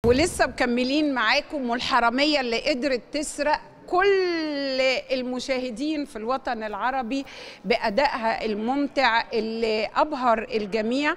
ولسه مكملين معاكم والحرامية اللي قدرت تسرق كل المشاهدين في الوطن العربي بأدائها الممتع اللي أبهر الجميع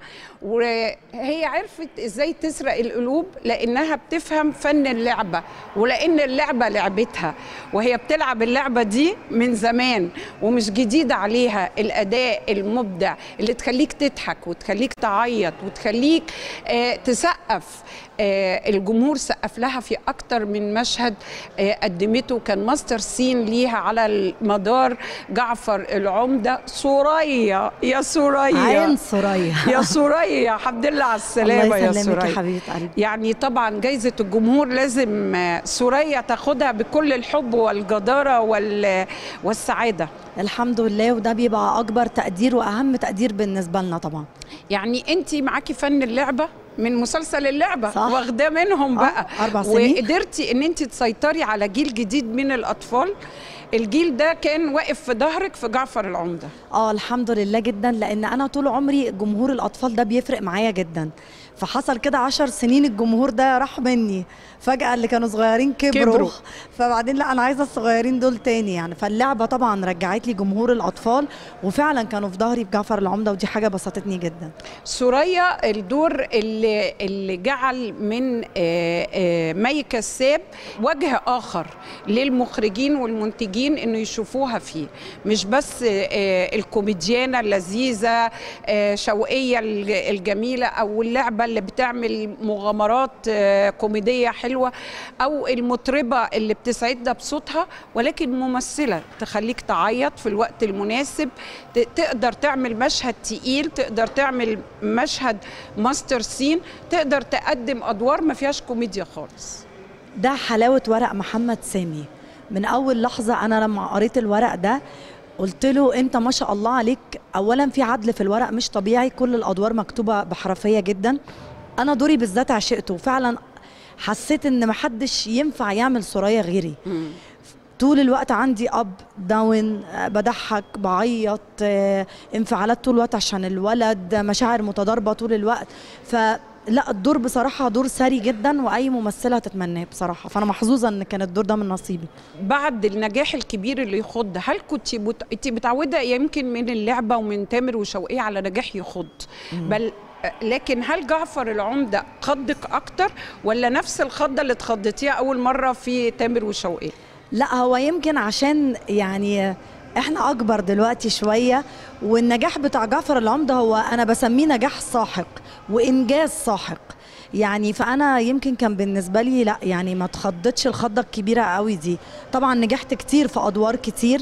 وهي عرفت إزاي تسرق القلوب لأنها بتفهم فن اللعبة ولأن اللعبة لعبتها وهي بتلعب اللعبة دي من زمان ومش جديد عليها الأداء المبدع اللي تخليك تضحك وتخليك تعيط وتخليك آه تسقف آه الجمهور سقف لها في أكتر من مشهد آه قدمته كان ماستر سين ليها على المدار جعفر العمدة سوريا يا سوريا عين سوريا يا سوريا الحمد لله على السلامة يا الله يسلمك سوريا يا حبيبة قلبي يعني طبعا جايزة الجمهور لازم آه، سوريا تاخدها بكل الحب والجدارة وال... والسعادة الحمد لله وده بيبقى اكبر تقدير واهم تقدير بالنسبه لنا طبعا يعني انت معاكي فن اللعبة من مسلسل اللعبة صح. واخداه منهم آه، بقى أربع سنين. وقدرتي ان انت تسيطري على جيل جديد من الاطفال الجيل ده كان واقف في ظهرك في جعفر العمدة اه الحمد لله جدا لان انا طول عمري جمهور الاطفال ده بيفرق معايا جدا فحصل كده عشر سنين الجمهور ده راح مني فجأة اللي كانوا صغيرين كبروا, كبروا. كبروا. فبعدين لا أنا عايزة الصغيرين دول تاني يعني فاللعبة طبعا رجعت لي جمهور الأطفال وفعلا كانوا في ظهري في جعفر العمدة ودي حاجة بسطتني جدا سوريا الدور اللي اللي جعل من آه، آه، مي كساب وجه اخر للمخرجين والمنتجين انه يشوفوها فيه مش بس آه، الكوميديانه اللذيذه آه، شوقيه الج- الجميله او اللعبه اللي بتعمل مغامرات آه، كوميديه حلوه او المطربه اللي بتسعدنا بصوتها ولكن ممثله تخليك تعيط في الوقت المناسب ت- تقدر تعمل مشهد تقيل تقدر تعمل مشهد ماستر سين تقدر تقدم ادوار ما فيهاش كوميديا خالص ده حلاوة ورق محمد سامي من أول لحظة أنا لما قريت الورق ده قلت له أنت ما شاء الله عليك أولا في عدل في الورق مش طبيعي كل الأدوار مكتوبة بحرفية جدا أنا دوري بالذات عشقته فعلا حسيت إن محدش ينفع يعمل سوريا غيري طول الوقت عندي اب داون آه، بضحك بعيط آه، انفعالات طول الوقت عشان الولد مشاعر متضاربه طول الوقت فلا الدور بصراحه دور ثري جدا واي ممثله هتتمناه بصراحه فانا محظوظه ان كان الدور ده من نصيبي بعد النجاح الكبير اللي يخض هل كنت بت... انت متعوده يمكن من اللعبه ومن تامر وشوقية على نجاح يخض بل لكن هل جعفر العمده خضك اكتر ولا نفس الخضه اللي اتخضتيها اول مره في تامر وشوقية لا هو يمكن عشان يعني احنا اكبر دلوقتي شويه والنجاح بتاع جعفر العمده هو انا بسميه نجاح ساحق وانجاز ساحق يعني فانا يمكن كان بالنسبه لي لا يعني ما اتخضتش الخضه الكبيره قوي دي طبعا نجحت كتير في ادوار كتير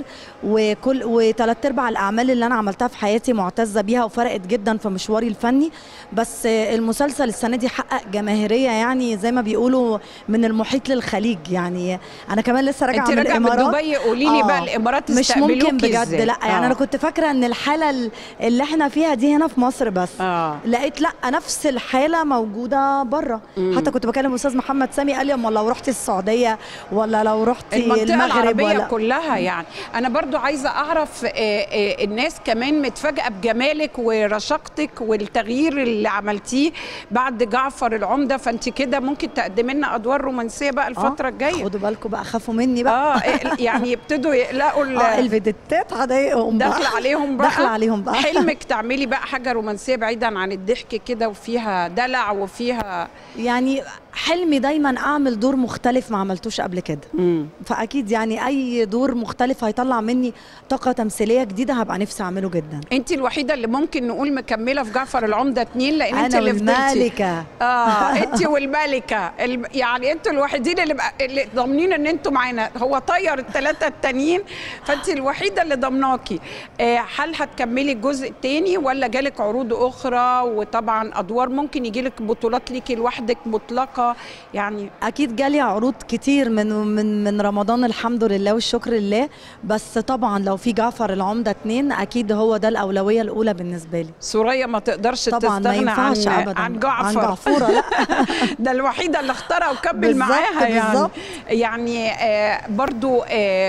وكل وثلاث ارباع الاعمال اللي انا عملتها في حياتي معتزه بيها وفرقت جدا في مشواري الفني بس المسلسل السنه دي حقق جماهيريه يعني زي ما بيقولوا من المحيط للخليج يعني انا كمان لسه راجعه انت من راجعه من الامارات دبي قولي لي آه. بقى الامارات مش استقبلوكي ممكن بجد إزاي؟ لا يعني آه. انا كنت فاكره ان الحاله ال- اللي احنا فيها دي هنا في مصر بس اه لقيت لا نفس الحاله موجوده بره مم. حتى كنت بكلم استاذ محمد سامي قال لي امال لو رحتي السعوديه ولا لو رحتي المنطقة المغرب العربية ولا كلها يعني أنا برضو عايزة أعرف آه، آه، الناس كمان متفاجئة بجمالك ورشاقتك والتغيير اللي عملتيه بعد جعفر العمدة فأنت كده ممكن تقدمي لنا أدوار رومانسية بقى الفترة آه، الجاية خدوا بالكم بقى خافوا مني بقى اه آه، يعني يبتدوا يقلقوا ال- اه الفيديتات هضايقهم بقى داخل عليهم بقى داخل عليهم بقى حلمك تعملي بقى حاجة رومانسية بعيدا عن الضحك كده وفيها دلع وفيها يعني حلمي دايما اعمل دور مختلف ما عملتوش قبل كده فاكيد يعني اي دور مختلف هيطلع مني طاقه تمثيليه جديده هبقى نفسي اعمله جدا انت الوحيده اللي ممكن نقول مكمله في جعفر العمده اتنين لان انت انا اللي فضلتي والمالكه اه انت والملكه الم... يعني انتوا الوحيدين اللي, بقى... اللي ضامنين ان انتوا معانا هو طير الثلاثه التانيين فانت الوحيده اللي ضمناكي آه هل هتكملي الجزء الثاني ولا جالك عروض اخرى وطبعا ادوار ممكن يجيلك بطولات ليكي لوحدك مطلقه يعني اكيد جالي عروض كتير من من من رمضان الحمد لله والشكر لله بس طبعا لو في جعفر العمده اتنين اكيد هو ده الاولويه الاولى بالنسبه لي سوريا ما تقدرش طبعا ما تستغنى عن ينفعش ابدا عن جعفر عن جعفوره لا ده الوحيده اللي اختارها وكمل بالظبط، معاها يعني بالظبط. يعني آه برضو آه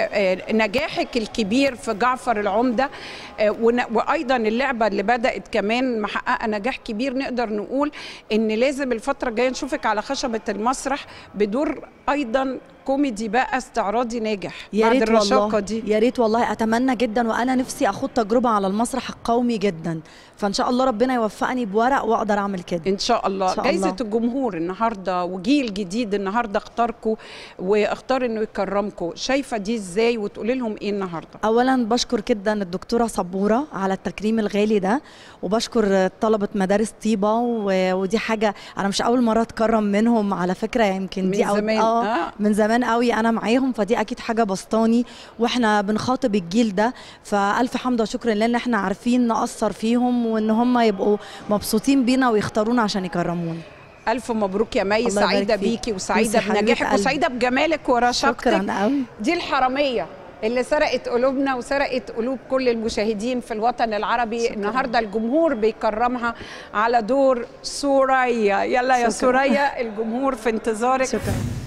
آه نجاحك الكبير في جعفر العمده آه ون- وايضا اللعبه اللي بدات كمان محققه نجاح كبير نقدر نقول ان لازم الفتره الجايه نشوفك على خشب خشبه المسرح بدور ايضا كوميدي بقى استعراضي ناجح يا بعد ريت الرشاقه والله دي يا ريت والله اتمنى جدا وانا نفسي اخد تجربه على المسرح القومي جدا فان شاء الله ربنا يوفقني بورق واقدر اعمل كده ان شاء الله إن شاء جايزه الله. الجمهور النهارده وجيل جديد النهارده اختاركم واختار انه يكرمكم شايفه دي ازاي وتقولي لهم ايه النهارده اولا بشكر جدا الدكتوره صبوره على التكريم الغالي ده وبشكر طلبه مدارس طيبه و- ودي حاجه انا مش اول مره اتكرم منهم على فكره يمكن من دي أو زمان، آه آه. من زمان قوي انا معاهم فدي اكيد حاجه بسطاني واحنا بنخاطب الجيل ده فالف حمد وشكر لله ان احنا عارفين ناثر فيهم وان هم يبقوا مبسوطين بينا ويختارونا عشان يكرمونا الف مبروك يا مي الله يبارك سعيده فيك. بيكي وسعيده ميرسي حبيبة بنجاحك قلبي. وسعيده بجمالك ورشاقتك شكرا قوي دي الحراميه اللي سرقت قلوبنا وسرقت قلوب كل المشاهدين في الوطن العربي شكراً. النهارده الجمهور بيكرمها على دور سوريا يلا يا شكراً. سوريا الجمهور في انتظارك شكرا